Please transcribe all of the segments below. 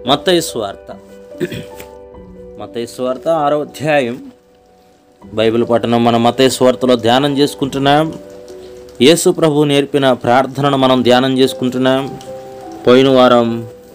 మత్తయి స్వార్త మత్తయి స్వార్త ఆరో అధ్యాయం బైబిల్ పఠనం మనం మత్తయి స్వార్తలో ధ్యానం చేసుకుంటున్నాం యేసు ప్రభు నేర్పిన ప్రార్థనను మనం ధ్యానం చేసుకుంటున్నాం పోయిన వారం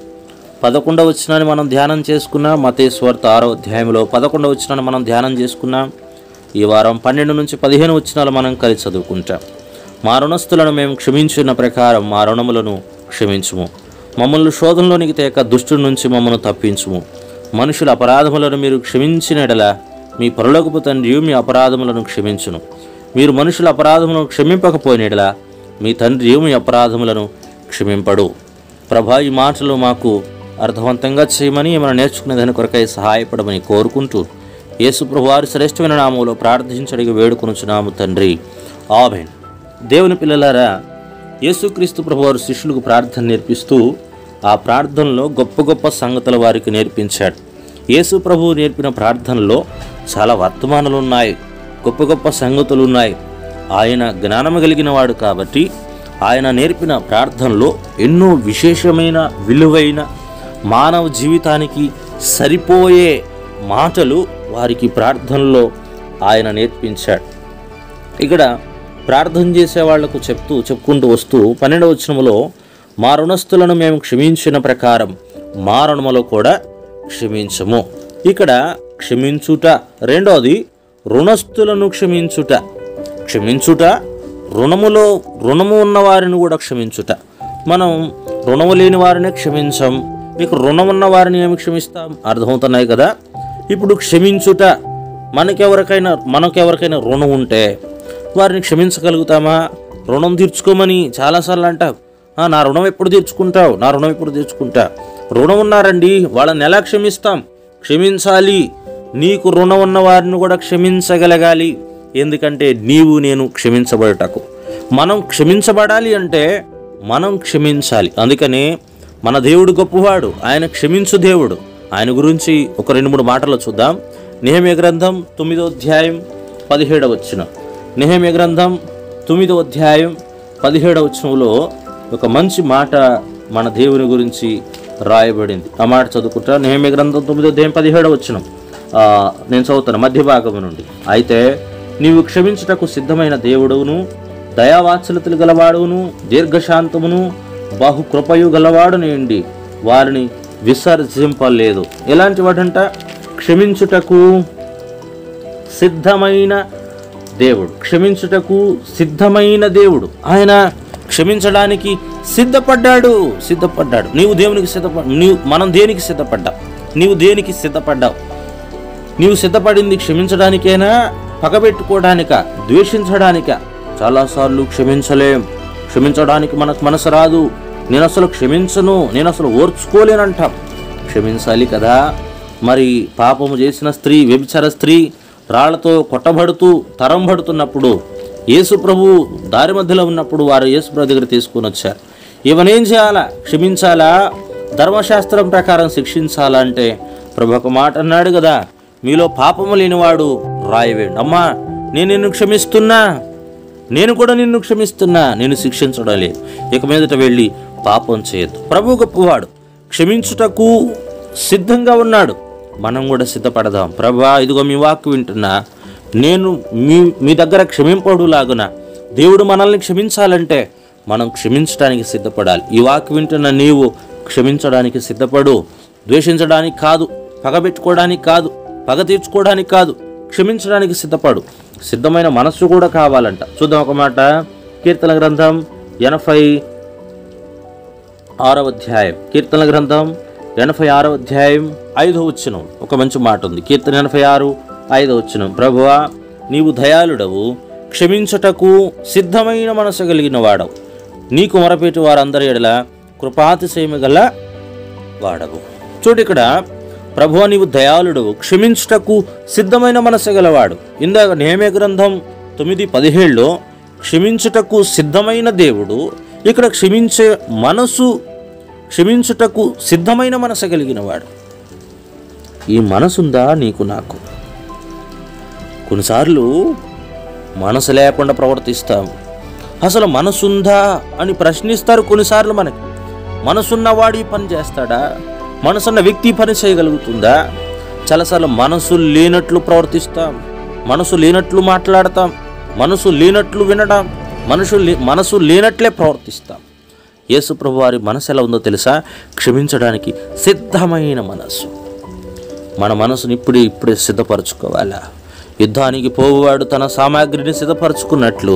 పదకొండవ వచ్చినాన్ని మనం ధ్యానం చేసుకున్నాం మత్తయి స్వార్త ఆరో అధ్యాయంలో పదకొండవ వచ్చినాన్ని మనం ధ్యానం చేసుకున్నాం ఈ వారం పన్నెండు నుంచి పదిహేను వచ్చినాలు మనం కలిసి చదువుకుంటాం మా రుణస్థులను మేము క్షమించిన ప్రకారం మా రుణములను క్షమించుము మమ్మల్ని శోధంలోనికి తేక దుష్టుడి నుంచి మమ్మల్ని తప్పించుము మనుషుల అపరాధములను మీరు క్షమించిన ఎడల మీ పరలోకపు తండ్రి మీ అపరాధములను క్షమించును మీరు మనుషుల అపరాధములను క్షమింపకపోయిన ఎడల మీ తండ్రి మీ అపరాధములను క్షమింపడు ప్రభా ఈ మాటలు మాకు అర్థవంతంగా చేయమని మనం నేర్చుకునే దాని కొరకై సహాయపడమని కోరుకుంటూ యేసు ప్రభువారి శ్రేష్టమైన నామంలో ప్రార్థించడికి వేడుకొనుచున్నాము తండ్రి ఆమెన్ దేవుని పిల్లలారా యేసుక్రీస్తు ప్రభువారు శిష్యులకు ప్రార్థన నేర్పిస్తూ ఆ ప్రార్థనలో గొప్ప గొప్ప సంగతులు వారికి నేర్పించాడు యేసు ప్రభువు నేర్పిన ప్రార్థనలో చాలా వర్తమానాలు ఉన్నాయి గొప్ప గొప్ప సంగతులు ఉన్నాయి ఆయన జ్ఞానము కలిగిన వాడు కాబట్టి ఆయన నేర్పిన ప్రార్థనలో ఎన్నో విశేషమైన విలువైన మానవ జీవితానికి సరిపోయే మాటలు వారికి ప్రార్థనలో ఆయన నేర్పించాడు ఇక్కడ ప్రార్థన చేసే వాళ్లకు చెప్తూ చెప్పుకుంటూ వస్తూ పన్నెండవ వచనములో మా రుణస్థులను మేము క్షమించిన ప్రకారం మా రుణములో కూడా క్షమించము ఇక్కడ క్షమించుట రెండోది రుణస్థులను క్షమించుట క్షమించుట రుణములో రుణము ఉన్న వారిని కూడా క్షమించుట మనం రుణము లేని వారిని క్షమించం ఇక రుణం ఉన్న వారిని ఏమి క్షమిస్తాం అర్థమవుతున్నాయి కదా ఇప్పుడు క్షమించుట మనకెవరికైనా మనకెవరికైనా రుణం ఉంటే వారిని క్షమించగలుగుతామా రుణం తీర్చుకోమని చాలాసార్లు అంటావు "ఆ, నా రుణం ఎప్పుడు తీర్చుకుంటావు నా రుణం ఎప్పుడు తీర్చుకుంటా రుణం ఉన్నారండి వాళ్ళని ఎలా క్షమిస్తాం క్షమించాలి నీకు రుణం ఉన్న వారిని కూడా క్షమించగలగాలి ఎందుకంటే నీవు నేను క్షమించబడటకు మనం క్షమించబడాలి అంటే మనం క్షమించాలి అందుకనే మన దేవుడు గొప్పవాడు ఆయన క్షమించు దేవుడు ఆయన గురించి ఒక రెండు మూడు మాటలు చూద్దాం నిహమ్య గ్రంథం తొమ్మిదో అధ్యాయం పదిహేడవ వచ్చిన నిహమ్య గ్రంథం తొమ్మిదో అధ్యాయం పదిహేడవ వచనంలో ఒక మంచి మాట మన దేవుని గురించి రాయబడింది ఆ మాట చదువుకుంటా నిహమ్య గ్రంథం తొమ్మిదో అధ్యాయం పదిహేడవ వచనం ఆ, నేను చదువుతాను మధ్య భాగము నుండి అయితే నీవు క్షమించుటకు సిద్ధమైన దేవుడును దయావాత్సలతలు గలవాడును దీర్ఘశాంతమును బహు కృపయు గలవాడు నిండి వారిని విసర్జింపలేదు ఎలాంటి వాడంట క్షమించుటకు సిద్ధమైన దేవుడు క్షమించుటకు సిద్ధమైన దేవుడు ఆయన క్షమించడానికి సిద్ధపడ్డాడు సిద్ధపడ్డాడు నీవు దేవునికి సిద్ధప నీవు మనం దేనికి సిద్ధపడ్డావు నీవు దేనికి సిద్ధపడ్డావు నీవు సిద్ధపడింది క్షమించడానికేనా పగబెట్టుకోవడానిక ద్వేషించడానిక చాలాసార్లు క్షమించలేం క్షమించడానికి మనకు మనసు రాదు నేను అసలు క్షమించను నేను అసలు ఓర్చుకోలేనంటాం క్షమించాలి కదా మరి పాపము చేసిన స్త్రీ వ్యభిచార స్త్రీ రాళ్లతో కొట్టబడుతూ తరం పడుతున్నప్పుడు యేసు ప్రభు దారి మధ్యలో ఉన్నప్పుడు వారు యేసు ప్రభు దగ్గర తీసుకొని వచ్చారు ఇవనేం చేయాలా క్షమించాలా ధర్మశాస్త్రం ప్రకారం శిక్షించాలా అంటే ప్రభు ఒక మాట అన్నాడు కదా మీలో పాపము లేనివాడు రాయవేండి అమ్మా నేను నిన్ను క్షమిస్తున్నా నేను కూడా నిన్ను క్షమిస్తున్నా నేను శిక్షించడం లేదు ఇక మీదట వెళ్ళి పాపం చేయొద్దు ప్రభు గొప్పవాడు క్షమించుటకు సిద్ధంగా ఉన్నాడు మనం కూడా సిద్ధపడదాం ప్రభా ఇదిగో మీ వాక్కు వింటున్నా నేను మీ మీ దగ్గర క్షమింపడు లాగున దేవుడు మనల్ని క్షమించాలంటే మనం క్షమించడానికి సిద్ధపడాలి ఈ వాక్కు వింటున్న నీవు క్షమించడానికి సిద్ధపడు ద్వేషించడానికి కాదు పగబెట్టుకోవడానికి కాదు పగ తీర్చుకోవడానికి కాదు క్షమించడానికి సిద్ధపడు సిద్ధమైన మనస్సు కూడా కావాలంట చూద్దాం ఒక మాట కీర్తన గ్రంథం ఎనభై ఆరవ అధ్యాయం కీర్తన గ్రంథం ఎనభై ఆరవ అధ్యాయం ఐదో వచ్చినం ఒక మంచి మాట ఉంది కీర్తన ఎనభై ఆరు ఐదో వచ్చినం ప్రభువా నీవు దయాళుడవు క్షమించుటకు సిద్ధమైన మనసు కలిగిన వాడవు నీకు మొరపెట్టి వారందరి ఎడల కృపాతిశయము గల వాడవు చూడు ఇక్కడ ప్రభువా నీవు దయాళుడు క్షమించుటకు సిద్ధమైన మనసు గలవాడు ఇందాక నేమే గ్రంథం తొమ్మిది పదిహేడులో క్షమించుటకు సిద్ధమైన దేవుడు ఇక్కడ క్షమించే మనసు క్షమించుటకు సిద్ధమైన మనసు కలిగిన వాడు ఈ మనసుందా నీకు నాకు కొన్నిసార్లు మనసు లేకుండా ప్రవర్తిస్తాం అసలు మనసుందా అని ప్రశ్నిస్తారు కొన్నిసార్లు మనకి మనసున్నవాడు ఈ పని చేస్తాడా మనసు అన్న వ్యక్తి ఈ పని చేయగలుగుతుందా చాలాసార్లు మనసు లేనట్లు ప్రవర్తిస్తాం మనసు లేనట్లు మాట్లాడతాం మనసు లేనట్లు వినడం మనసు లే- మనసు లేనట్లే ప్రవర్తిస్తాం యేసు ప్రభు వారి మనసు ఎలా ఉందో తెలుసా క్షమించడానికి సిద్ధమైన మనసు మన మనసుని ఇప్పుడే ఇప్పుడే సిద్ధపరచుకోవాలా యుద్ధానికి పోవువాడు తన సామాగ్రిని సిద్ధపరచుకున్నట్లు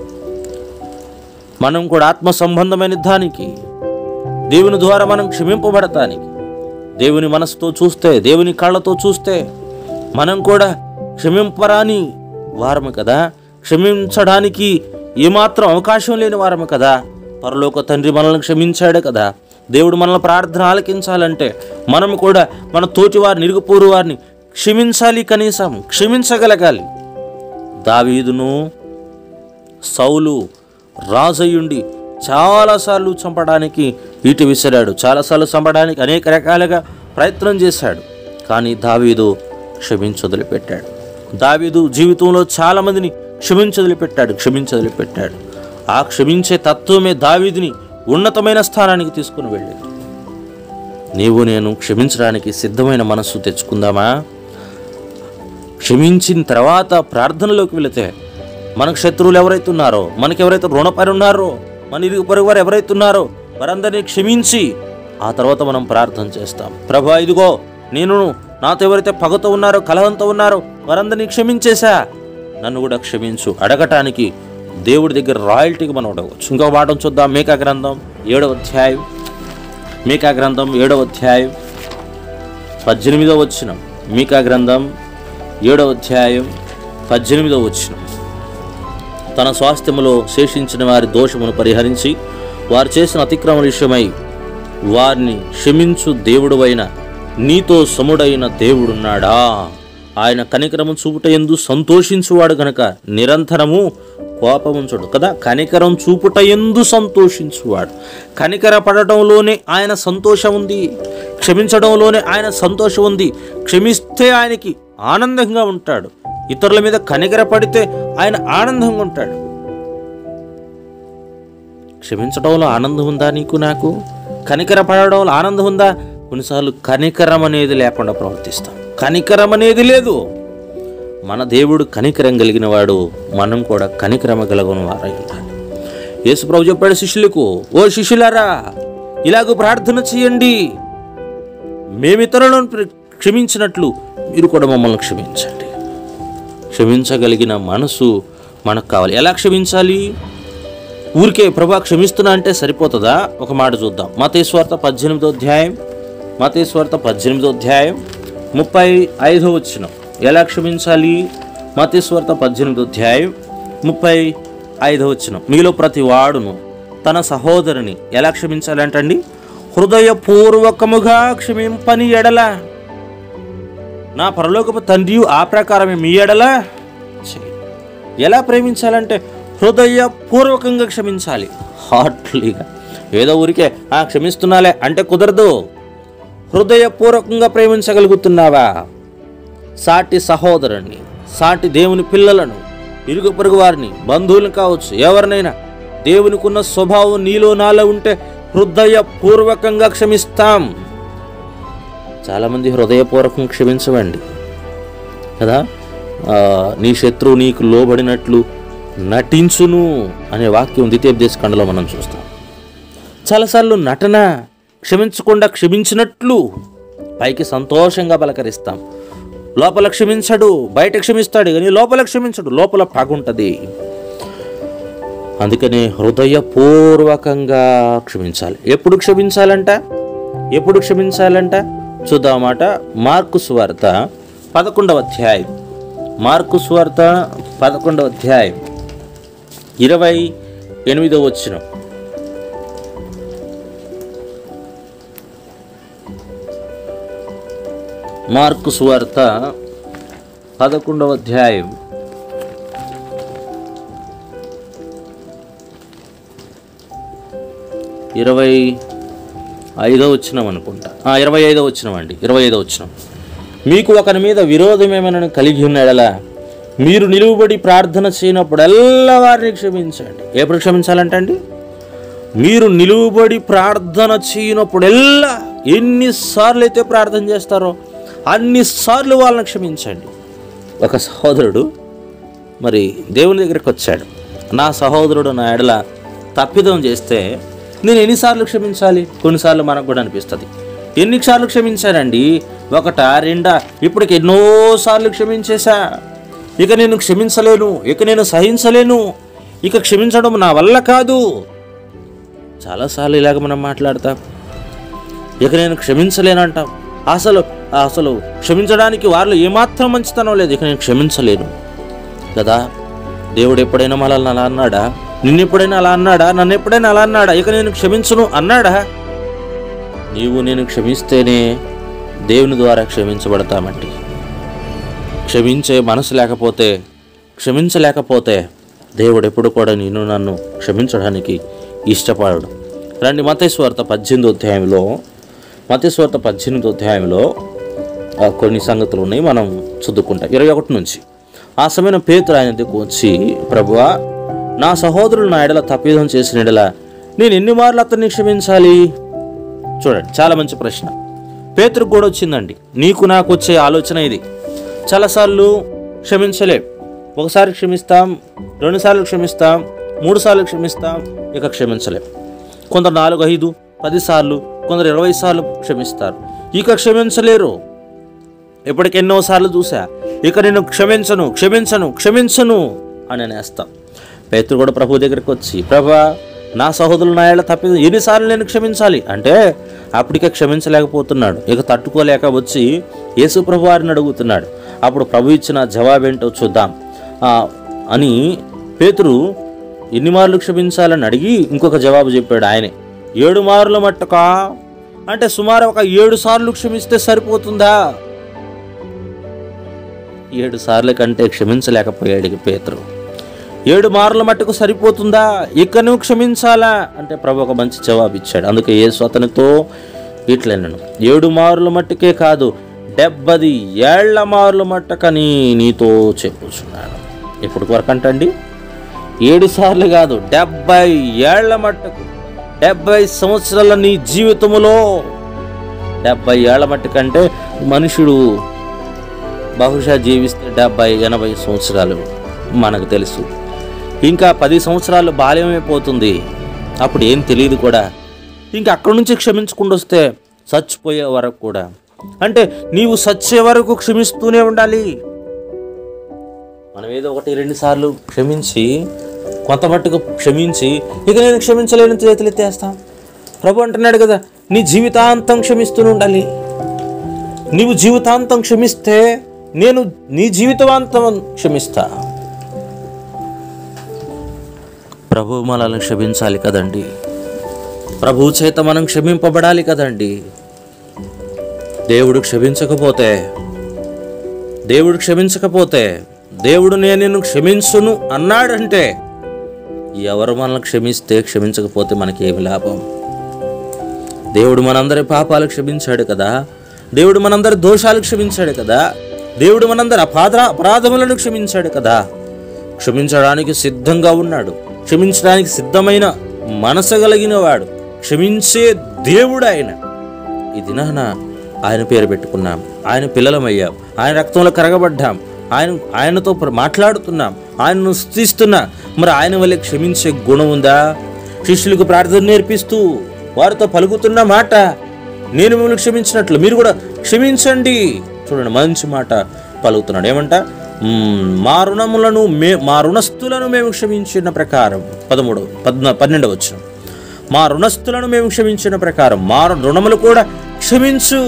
మనం కూడా ఆత్మ సంబంధమైన యుద్ధానికి దేవుని ద్వారా మనం క్షమింపబడటానికి దేవుని మనసుతో చూస్తే దేవుని కళ్ళతో చూస్తే మనం కూడా క్షమింపరాని వారము కదా క్షమించడానికి ఏమాత్రం అవకాశం లేని వారము కదా పరలోక తండ్రి మనల్ని క్షమించాడే కదా దేవుడు మనల్ని ప్రార్థన ఆలకించాలంటే మనం కూడా మన తోటి వారిని ఇరుగుపోరు వారిని క్షమించాలి కనీసం క్షమించగలగాలి దావీదును సౌలు రాజయ్యుండి చాలాసార్లు చంపడానికి ఈటి విసిరాడు చాలాసార్లు చంపడానికి అనేక రకాలుగా ప్రయత్నం చేశాడు కానీ దావీదు క్షమించొదిలిపెట్టాడు దావీదు జీవితంలో చాలామందిని క్షమించొదిలిపెట్టాడు క్షమించొదిలిపెట్టాడు ఆ క్షమించే తత్వమే దావీదుని ఉన్నతమైన స్థానానికి తీసుకుని వెళ్ళింది నీవు నేను క్షమించడానికి సిద్ధమైన మనస్సు తెచ్చుకుందామా క్షమించిన తర్వాత ప్రార్థనలోకి వెళితే మనకు శత్రువులు ఎవరైతే ఉన్నారో మనకి ఎవరైతే రుణపరి ఉన్నారో మన ఇరుగు పొరుగు వారు ఎవరైతే ఉన్నారో వారందరినీ క్షమించి ఆ తర్వాత మనం ప్రార్థన చేస్తాం ప్రభా ఇదిగో నేను నాతో ఎవరైతే పగతో ఉన్నారో కలహంతో ఉన్నారో వారందరినీ క్షమించేశా నన్ను కూడా క్షమించు అడగటానికి దేవుడి దగ్గర రాయల్టీకి మనం అడగవచ్చు ఇంకో మాట చూద్దాం మేకా గ్రంథం ఏడవ అధ్యాయం మీకా గ్రంథం ఏడవ అధ్యాయం పద్దెనిమిదవ వచ్చిన మీకా గ్రంథం ఏడవ అధ్యాయం పద్దెనిమిదవ వచ్చిన తన స్వాస్థ్యములో శేషించిన వారి దోషమును పరిహరించి వారు చేసిన అతిక్రమణ విషయమై వారిని క్షమించు దేవుడువైన నీతో సముడైన దేవుడున్నాడా ఆయన కనికరము చూపుట ఎందు సంతోషించువాడు గనక నిరంతరము కోపముంచడు కదా కనికరం చూపుట ఎందు సంతోషించువాడు కనికర పడటంలోనే ఆయన సంతోషం ఉంది క్షమించడంలోనే ఆయన సంతోషం ఉంది క్షమిస్తే ఆయనకి ఆనందంగా ఉంటాడు ఇతరుల మీద కనికర పడితే ఆయన ఆనందంగా ఉంటాడు క్షమించడంలో ఆనందం ఉందా నీకు నాకు కనికర పడడంలో ఆనందం ఉందా కొన్నిసార్లు కనికరం అనేది లేకుండా ప్రవర్తిస్తాం కనికరం అనేది లేదు మన దేవుడు కనికరం కలిగిన వాడు మనం కూడా కనికరమ కలిగిన వారై ఉండాలి యేసుప్రభు చెప్పాడు శిష్యులకు ఓ శిష్యులారా ఇలాగ ప్రార్థన చేయండి మేము ఇతరులను ప్ర- క్షమించినట్లు మీరు కూడా మమ్మల్ని క్షమించండి క్షమించగలిగిన మనసు మనకు కావాలి ఎలా క్షమించాలి ఊరికే ప్రభా క్షమిస్తున్నా అంటే సరిపోతుందా ఒక మాట చూద్దాం మతేశ్వార్త పద్దెనిమిదో అధ్యాయం మతేశ్వార్త పద్దెనిమిదో అధ్యాయం ముప్పై ఐదో వచ్చిన ఎలా క్షమించాలి మతేశ్వార్త పద్దెనిమిదో అధ్యాయం ముప్పై ఐదో వచ్చిన మీలో ప్రతి వాడును తన సహోదరుని ఎలా క్షమించాలంటండి హృదయపూర్వకముగా క్షమింపని ఎడల నా పరలోకపు తండ్రి ఆ ప్రకారమే మీ ఎడల చేయి ఎలా ప్రేమించాలంటే హృదయపూర్వకంగా క్షమించాలి హార్ట్లీగా ఏదో ఊరికే ఆ క్షమిస్తున్నాలే అంటే కుదరదు హృదయపూర్వకంగా ప్రేమించగలుగుతున్నావా సాటి సహోదరుని సాటి దేవుని పిల్లలను ఇరుగు పొరుగు వారిని బంధువులను కావచ్చు ఎవరినైనా దేవునికున్న స్వభావం నీలో నాలో ఉంటే హృదయపూర్వకంగా క్షమిస్తాం చాలామంది హృదయపూర్వకంగా క్షమించవండి కదా ఆ, నీ శత్రువు నీకు లోబడినట్లు నటించును అనే వాక్యం ద్వితీయోపదేశ ఖండలో మనం చూస్తాం చాలాసార్లు నటన క్షమించకుండా క్షమించినట్లు పైకి సంతోషంగా పలకరిస్తాం లోపల క్షమించడు బయట క్షమిస్తాడు కానీ లోపల క్షమించడు లోపల పగుంటది అందుకనే హృదయపూర్వకంగా క్షమించాలి ఎప్పుడు క్షమించాలంట ఎప్పుడు క్షమించాలంట చూద్దామాట మార్కు సువార్త పదకొండవ అధ్యాయం మార్కు సువార్త పదకొండవ అధ్యాయం ఇరవై ఎనిమిదవ వచ్చిన మార్కు సువార్త పదకొండవ అధ్యాయం ఇరవై ఐదో వచ్చినాం అనుకుంటా ఆ, ఇరవై ఐదో వచ్చినాం అండి ఇరవై ఐదో వచ్చినాం మీకు ఒకరి మీద విరోధం ఏమైనా కలిగి ఉన్నాడలా మీరు నిలువబడి ప్రార్థన చేయనప్పుడల్లా వారిని క్షమించండి ఎప్పుడు క్షమించాలంటే అండి మీరు నిలువబడి ప్రార్థన చేయనప్పుడల్లా ఎన్నిసార్లు అయితే ప్రార్థన చేస్తారో అన్నిసార్లు వాళ్ళని క్షమించండి ఒక సహోదరుడు మరి దేవుని దగ్గరికి వచ్చాడు నా సహోదరుడు నా ఎడల తప్పిదం చేస్తే నేను ఎన్నిసార్లు క్షమించాలి కొన్నిసార్లు మనకు కూడా అనిపిస్తుంది ఎన్నిసార్లు క్షమించానండి ఒకట రెండా ఇప్పటికి ఎన్నోసార్లు క్షమించేశా ఇక నేను క్షమించలేను ఇక నేను సహించలేను ఇక క్షమించడం నా వల్ల కాదు చాలాసార్లు ఇలాగ మనం మాట్లాడతాం ఇక నేను క్షమించలేనంటాం అసలు అసలు క్షమించడానికి వారిలో ఏమాత్రం మంచితనం లేదు ఇక నేను క్షమించలేను కదా దేవుడు ఎప్పుడైనా మనల్ని అలా అన్నాడా నిన్ను ఎప్పుడైనా అలా అన్నాడా నన్ను ఎప్పుడైనా అలా అన్నాడా ఇక నేను క్షమించును అన్నాడా నీవు నేను క్షమిస్తేనే దేవుని ద్వారా క్షమించబడతామండి క్షమించే మనసు లేకపోతే క్షమించలేకపోతే దేవుడు ఎప్పుడు కూడా నిన్ను నన్ను క్షమించడానికి ఇష్టపడడు రండి మతేశ్వార్త పద్దెనిమిదో అధ్యాయంలో మతేశ్వార్త పద్దెనిమిదో అధ్యాయంలో ఆ, కొన్ని సంగతులు ఉన్నాయి మనం చదువుకుంటాం ఇరవై ఒకటి నుంచి ఆ సమయం పేతురు ఆయన దగ్గరకు వచ్చి ప్రభువా నా సహోదరులు నా ఎడల తప్పిదం చేసిన ఎడల నేను ఎన్ని మార్లు అతన్ని క్షమించాలి చూడండి చాలా మంచి ప్రశ్న పేతురుకు కూడా వచ్చిందండి నీకు నాకు వచ్చే ఆలోచన ఇది చాలాసార్లు క్షమించలేం ఒకసారి క్షమిస్తాం రెండుసార్లు క్షమిస్తాం మూడు సార్లు క్షమిస్తాం ఇక క్షమించలేం కొందరు నాలుగు ఐదు పది సార్లు కొందరు ఇరవై సార్లు క్షమిస్తారు ఇక క్షమించలేరు ఇప్పటికి ఎన్నోసార్లు చూసా ఇక నేను క్షమించను క్షమించను క్షమించను అని అనేస్తాం పేతురు కూడా ప్రభు దగ్గరికి వచ్చి ప్రభా నా సహోదరులు నా ఏళ్ళ తప్పి ఎన్నిసార్లు నేను క్షమించాలి అంటే అప్పటికే క్షమించలేకపోతున్నాడు ఇక తట్టుకోలేక వచ్చి యేసు ప్రభు వారిని అడుగుతున్నాడు అప్పుడు ప్రభు ఇచ్చిన జవాబేంటో చూద్దాం ఆ, అని పేతురు ఎన్ని మార్లు క్షమించాలని అడిగి ఇంకొక జవాబు చెప్పాడు ఆయనే ఏడు మార్ల మట్టుకా అంటే సుమారు ఒక ఏడు సార్లు క్షమిస్తే సరిపోతుందా ఏడు సార్ల కంటే క్షమించలేకపోయాడు ఇక పేతురు ఏడు మార్ల మట్టుకు సరిపోతుందా ఇక నువ్వు క్షమించాలా అంటే ప్రభు ఒక మంచి జవాబు ఇచ్చాడు అందుకే యేసు అతనితో ఇట్లన్నాను ఏడు మార్ల మట్టుకే కాదు డెబ్బది ఏళ్ల మార్ల మట్టకని నీతో చెప్పుచున్నాను ఇప్పుడు వరకు అంటండి ఏడు సార్లు కాదు డెబ్బై ఏళ్ల మట్టుకు డెబ్బై సంవత్సరాల నీ జీవితములో డెబ్బై ఏళ్ల మట్టుకంటే మనుషుడు బహుశా జీవిస్తే డెబ్బై ఎనభై సంవత్సరాలు మనకు తెలుసు ఇంకా పది సంవత్సరాలు బాల్యమైపోతుంది అప్పుడు ఏం తెలియదు కూడా ఇంకా అక్కడి నుంచి క్షమించకుండా వస్తే చచ్చిపోయే వరకు కూడా అంటే నీవు చచ్చే వరకు క్షమిస్తూనే ఉండాలి మనం ఏదో ఒకటి రెండు సార్లు క్షమించి కొంత మట్టుకు క్షమించి ఇక నేను క్షమించలేని చేతులు ఎత్తేస్తాం ప్రభు అంటున్నాడు కదా నీ జీవితాంతం క్షమిస్తూనే ఉండాలి నీవు జీవితాంతం క్షమిస్తే నేను నీ జీవితాంతం క్షమిస్తా ప్రభు మనల్ని క్షమించాలి కదండి ప్రభు చేత మనం క్షమింపబడాలి కదండి దేవుడు క్షమించకపోతే దేవుడు క్షమించకపోతే దేవుడు నేను నిన్ను క్షమించును అన్నాడంటే ఎవరు మనల్ని క్షమిస్తే క్షమించకపోతే మనకి ఏమి లాభం దేవుడు మనందరి పాపాలు క్షమించాడు కదా దేవుడు మనందరి దోషాలు క్షమించాడు కదా దేవుడు మనందరి అపాధ అపరాధములను క్షమించాడు కదా క్షమించడానికి సిద్ధంగా ఉన్నాడు క్షమించడానికి సిద్ధమైన మనసు కలిగిన వాడు క్షమించే దేవుడు ఆయన ఈ దినాన ఆయన పేరు పెట్టుకున్నాం ఆయన పిల్లలమయ్యాం ఆయన రక్తంలో కరగబడ్డాం ఆయన ఆయనతో ప్ర- మాట్లాడుతున్నాం ఆయనను స్థుతిస్తున్నా మరి ఆయన వల్లే క్షమించే గుణం ఉందా శిష్యులకు ప్రార్థన నేర్పిస్తూ వారితో పలుకుతున్న మాట నేను మిమ్మల్ని క్షమించినట్లు మీరు కూడా క్షమించండి చూడండి మంచి మాట పలుకుతున్నాడు ఏమంట "మ్మ్, మా రుణములను మే మా రుణస్థులను మేము క్షమించిన ప్రకారం పదమూడు పద్న పన్నెండవ వచ్చిన మా రుణస్థులను మేము క్షమించిన ప్రకారం మా రుణములు కూడా క్షమించు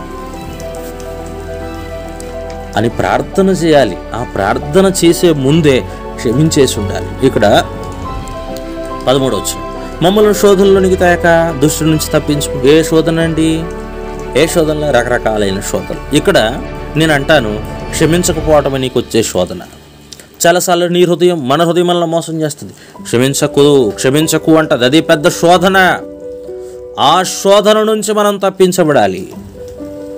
అని ప్రార్థన చేయాలి ఆ ప్రార్థన చేసే ముందే క్షమించేసి ఉండాలి ఇక్కడ పదమూడవచ్చు మమ్మల్ని శోధనలోనికి తేక దుష్టు నుంచి తప్పించు ఏ శోధన అండి ఏ శోధనలో రకరకాలైన శోధనలు ఇక్కడ నేను అంటాను క్షమించకపోవటం నీకు వచ్చే శోధన చాలాసార్లు నీ హృదయం మన హృదయం వల్ల మోసం చేస్తుంది క్షమించకు క్షమించకు అంటది అది పెద్ద శోధన ఆ శోధన నుంచి మనం తప్పించబడాలి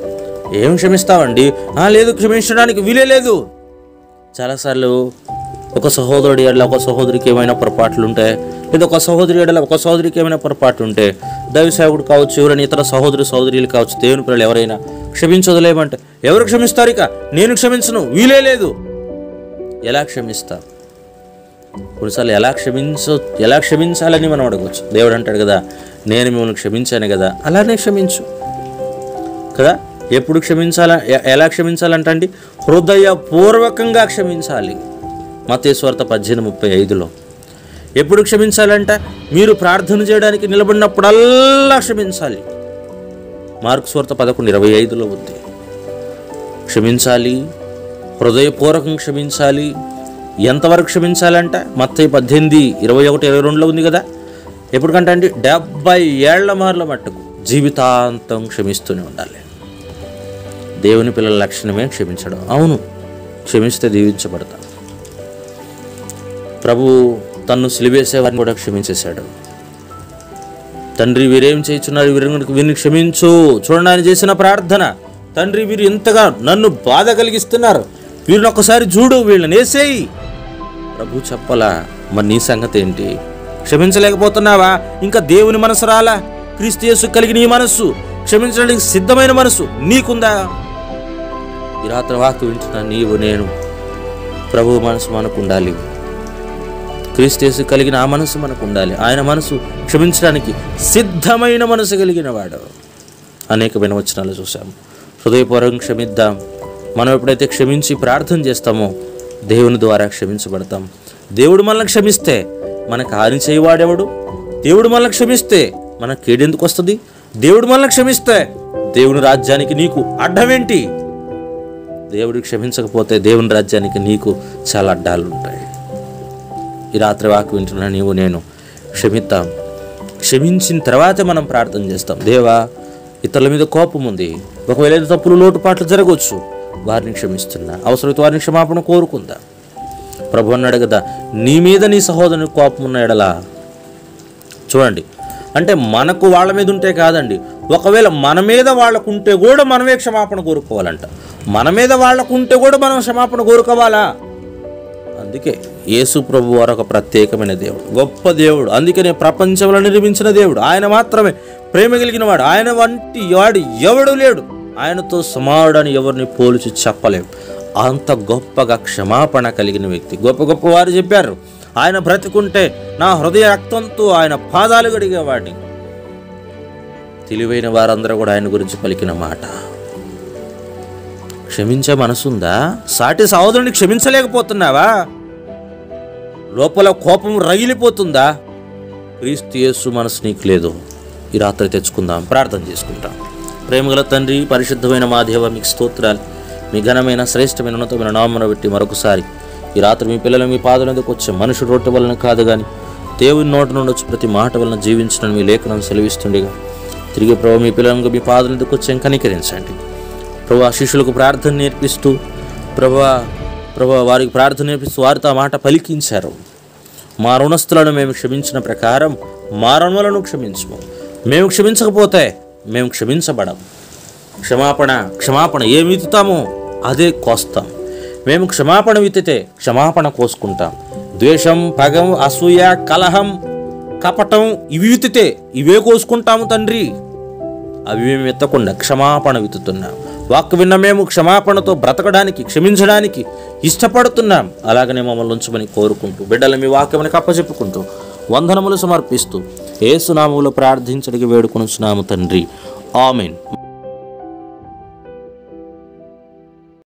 ఏం క్షమిస్తావండి "ఆ, లేదు క్షమించడానికి వీలే లేదు చాలాసార్లు ఒక సహోదరుడి ఎడల ఒక సహోదరికి ఏమైనా పొరపాట్లు ఉంటే లేదా ఒక సహోదరి ఎడల ఒక సహోదరికి ఏమైనా పొరపాట్లు ఉంటే దైవ సేవకుడు కావచ్చు ఎవరైనా ఇతర సహోదరి సహోదరులు కావచ్చు దేవుని పిల్లలు ఎవరైనా క్షమించదులేమంటే ఎవరు క్షమిస్తారు ఇక నేను క్షమించను వీలే లేదు ఎలా క్షమిస్తా కొన్నిసార్లు ఎలా క్షమించ ఎలా క్షమించాలని మనం అడగవచ్చు దేవుడు అంటాడు కదా నేను మిమ్మల్ని క్షమించాను కదా అలానే క్షమించు కదా ఎప్పుడు క్షమించాల ఎ- ఎలా క్షమించాలంటే అండి హృదయపూర్వకంగా క్షమించాలి మతేశ్వార్త పద్దెనిమిది ముప్పై ఐదులో ఎప్పుడు క్షమించాలంట మీరు ప్రార్థన చేయడానికి నిలబడినప్పుడల్లా క్షమించాలి మార్కు స్వార్త పదకొండు ఇరవై ఐదులో ఉంది క్షమించాలి హృదయపూర్వకంగా క్షమించాలి ఎంతవరకు క్షమించాలంట మత్తయి పద్దెనిమిది ఇరవై ఒకటి ఇరవై రెండులో ఉంది కదా ఎప్పటికంటే అండి డెబ్బై ఏళ్ల మార్ల మట్టుకు జీవితాంతం క్షమిస్తూనే ఉండాలి దేవుని పిల్లల లక్షణమే క్షమించడం అవును క్షమిస్తే దీవించబడతాం ప్రభు తన్ను సిలివేసే వారిని కూడా క్షమించేశాడు తండ్రి వీరేం చేయించున్నారు వీరిని వీరిని క్షమించు చూడండి ఆయన చేసిన ప్రార్థన తండ్రి వీరు ఇంతగా నన్ను బాధ కలిగిస్తున్నారు వీరిని ఒక్కసారి చూడు వీళ్ళని వేసేయి ప్రభు చెప్పలా మరి నీ సంగతి ఏంటి క్షమించలేకపోతున్నావా ఇంకా దేవుని మనసు రాలా క్రీస్తు యేసు కలిగిన ఈ మనస్సు క్షమించడానికి సిద్ధమైన మనసు నీకుందా ఈ రాత్రి వాకు వింటున్నా నీవు నేను ప్రభు మనసు మనకు ఉండాలి క్రీస్తేసు కలిగిన ఆ మనసు మనకు ఉండాలి ఆయన మనసు క్షమించడానికి సిద్ధమైన మనసు కలిగిన వాడు అనేకమైన వచనాలు చూసాము హృదయపూర్వకం క్షమిద్దాం మనం ఎప్పుడైతే క్షమించి ప్రార్థన చేస్తామో దేవుని ద్వారా క్షమించబడతాం దేవుడు మనల్ని క్షమిస్తే మనకు హాని చేయవాడెవడు దేవుడు మనల్ని క్షమిస్తే మన కేడెందుకు వస్తుంది దేవుడు మనల్ని క్షమిస్తే దేవుని రాజ్యానికి నీకు అడ్డమేంటి దేవుడు క్షమించకపోతే దేవుని రాజ్యానికి నీకు చాలా అడ్డాలు ఉంటాయి ఈ రాత్రి వాకు వింటున్నా నీవు నేను క్షమిద్దాం క్షమించిన తర్వాతే మనం ప్రార్థన చేస్తాం దేవా ఇతరుల మీద కోపం ఉంది ఒకవేళ ఏదో తప్పులు లోటుపాట్లు జరగవచ్చు వారిని క్షమిస్తున్నా అవసరమైతే వారిని క్షమాపణ కోరుకుందా ప్రభు అన్నాడు కదా నీ మీద నీ సహోదరుని కోపం ఉన్న ఎడలా చూడండి అంటే మనకు వాళ్ళ మీద ఉంటే కాదండి ఒకవేళ మన మీద వాళ్ళకు ఉంటే కూడా మనమే క్షమాపణ కోరుకోవాలంట మన మీద వాళ్ళకు ఉంటే కూడా మనం క్షమాపణ కోరుకోవాలా అందుకే యేసు ప్రభు వారు ఒక ప్రత్యేకమైన దేవుడు గొప్ప దేవుడు అందుకనే ప్రపంచంలో నిర్మించిన దేవుడు ఆయన మాత్రమే ప్రేమ కలిగిన వాడు ఆయన వంటి వాడు ఎవడు లేడు ఆయనతో సమానుడని ఎవరిని పోల్చి చెప్పలేము అంత గొప్పగా క్షమాపణ కలిగిన వ్యక్తి గొప్ప గొప్ప వారు చెప్పారు ఆయన బ్రతికుంటే నా హృదయ రక్తంతో ఆయన పాదాలు గడిగేవాడిని తెలివైన వారందరూ కూడా ఆయన గురించి పలికిన మాట క్షమించే మనసుందా సాటి సహోదరుని క్షమించలేకపోతున్నావా లోపల కోపం రగిలిపోతుందా క్రీస్తు యేసు మనసు నీకు లేదు ఈ రాత్రి తెచ్చుకుందాం ప్రార్థన చేసుకుంటాం ప్రేమగల తండ్రి పరిశుద్ధమైన మా దేవ మీకు స్తోత్రాలు మీ ఘనమైన శ్రేష్టమైన ఉన్నతమైన నామను పెట్టి మరొకసారి ఈ రాత్రి మీ పిల్లలు మీ పాదం ఎందుకు వచ్చే మనుషుడు రొట్టె వలన కాదు కానీ దేవుని నోటి నుండి వచ్చి ప్రతి మాట వలన జీవించడం మీ లేఖనం సెలవిస్తుండగా తిరిగి ప్రభు మీ పిల్లలకు మీ పాదం ఎందుకు వచ్చే కనికరించండి ప్రభు ఆ శిష్యులకు ప్రార్థన నేర్పిస్తూ ప్రభా ప్రభా వారికి ప్రార్థన నేర్పిస్తూ వారితో ఆ మాట పలికించారు మా రుణస్థులను మేము క్షమించిన ప్రకారం మా రుణములను క్షమించము మేము క్షమించకపోతే మేము క్షమించబడం క్షమాపణ క్షమాపణ ఏమి విత్తుతామో అదే కోస్తాం మేము క్షమాపణ విత్తితే క్షమాపణ కోసుకుంటాం ద్వేషం పగం అసూయ కలహం కపటం ఇవి విత్తితే ఇవే కోసుకుంటాము తండ్రి అవి మేము ఎత్తకుండా క్షమాపణ విత్తుతున్నాం వాక్కు విన్న మేము క్షమాపణతో బ్రతకడానికి క్షమించడానికి ఇష్టపడుతున్నాం అలాగనే మమ్మల్ని ఉంచమని కోరుకుంటూ బిడ్డల మీ వాక్యమని కప్పచెప్పుకుంటూ వందనములు సమర్పిస్తూ ఏసునామములు ప్రార్థించడికి వేడుకొనుచున్నాము తండ్రి ఆమెన్